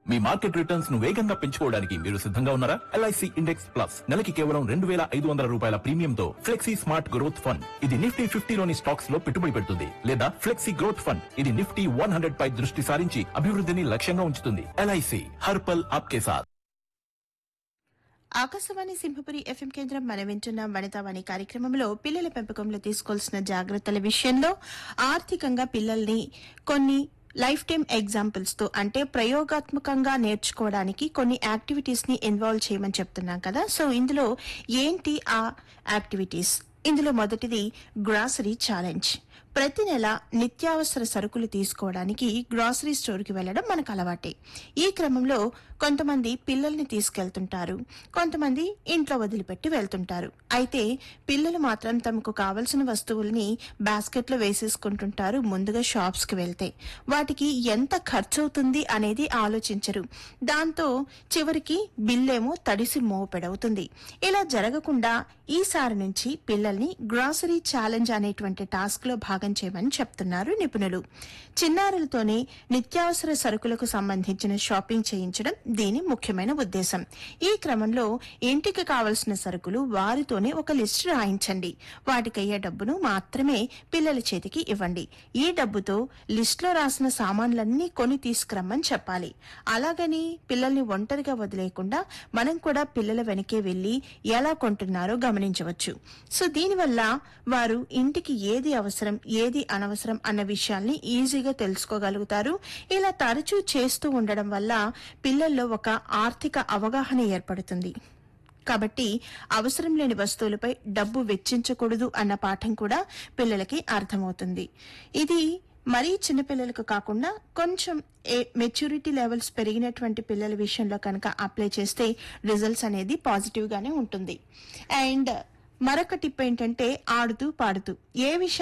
మీ market returns ను వేగంగా పెంచుకోవడానికి మీరు సిద్ధంగా ఉన్నారా ఎల్ఐసి ఇండెక్స్ ప్లస్ నెలకి కేవలం రెండు వేల ఐదు వందల రూపాయల ప్రీమియంతో ఫ్లెక్సీ స్మార్ట్ గ్రోత్ ఫండ్ ఇది నిఫ్టీ ఫిఫ్టీలోని స్టాక్స్ లో పెట్టుబడి పెడుతుంది లేదా ఫ్లెక్సీ గ్రోత్ ఫండ్ ఇది నిఫ్టీ వన్ హండ్రెడ్ పై దృష్టి సారించి అభివృద్ధిని లక్ష్యంగా ఉంచుతుంది ఎల్ఐసి హర్పల్ ఆప్కే సాథ్ ఆకాశవాణి సింహపురి ఎఫ్ఎం కేంద్రం మనం వింటున్న వనితావాణి కార్యక్రమంలో పిల్లల పెంపకంలో తీసుకోవాల్సిన జాగ్రత్తల విషయంలో ఆర్థికంగా పిల్లల్ని కొన్ని లైఫ్ టైం ఎగ్జాంపుల్స్ తో అంటే ప్రయోగాత్మకంగా నేర్చుకోవడానికి కొన్ని యాక్టివిటీస్ ని ఇన్వాల్వ్ చేయమని చెప్తున్నాం కదా సో ఇందులో ఏంటి ఆ యాక్టివిటీస్ ఇందులో మొదటిది గ్రాసరీ ఛాలెంజ్ ప్రతి నెల నిత్యావసర సరుకులు తీసుకోవడానికి గ్రాసరీ స్టోర్కి వెళ్లడం మనకు అలవాటే ఈ క్రమంలో కొంతమంది పిల్లల్ని తీసుకెళ్తుంటారు కొంతమంది ఇంట్లో వదిలిపెట్టి వెళ్తుంటారు అయితే పిల్లలు మాత్రం తమకు కావలసిన వస్తువుల్ని బాస్కెట్లో వేసేసుకుంటుంటారు ముందుగా షాప్స్ కి వెళ్తే వాటికి ఎంత ఖర్చు అవుతుంది అనేది ఆలోచించరు దాంతో చివరికి బిల్లేమో తడిసి మోపెడవుతుంది ఇలా జరగకుండా ఈసారి నుంచి పిల్లల్ని గ్రాసరీ ఛాలెంజ్ అనేటువంటి టాస్క్ లో భాగం చేయమని చెప్తున్నారు నిపుణులు చిన్నారులతోనే నిత్యావసర సరుకులకు సంబంధించిన షాపింగ్ చేయించడం దీని ముఖ్యమైన ఉద్దేశం ఈ క్రమంలో ఇంటికి కావలసిన సరుకులు వారితోనే ఒక లిస్ట్ రాయించండి వాటికయ్యే డబ్బును మాత్రమే పిల్లల చేతికి ఇవ్వండి ఈ డబ్బుతో లిస్టులో రాసిన సామాన్లన్నీ కొని తీసుకురమ్మని చెప్పాలి అలాగని పిల్లల్ని ఒంటరిగా వదిలేయకుండా మనం కూడా పిల్లల వెనకే వెళ్లి ఎలా కొంటున్నారో గమనించవచ్చు సో దీనివల్ల వారు ఇంటికి ఏది అవసరం ఏది అనవసరం అన్న విషయాల్ని ఈజీగా తెలుసుకోగలుగుతారు ఇలా తరచూ చేస్తూ ఉండడం వల్ల పిల్లల్లో ఒక ఆర్థిక అవగాహన ఏర్పడుతుంది కాబట్టి అవసరం లేని వస్తువులపై డబ్బు వెచ్చించకూడదు అన్న పాఠం కూడా పిల్లలకి అర్థమవుతుంది ఇది మరీ చిన్నపిల్లలకు కాకుండా కొంచెం మెచ్యూరిటీ లెవెల్స్ పెరిగినటువంటి పిల్లల విషయంలో కనుక అప్లై చేస్తే రిజల్ట్స్ అనేది పాజిటివ్ గానే ఉంటుంది అండ్ మరొక టిప్ ఏంటంటే ఆడుతూ పాడుతూ ఏ విషయం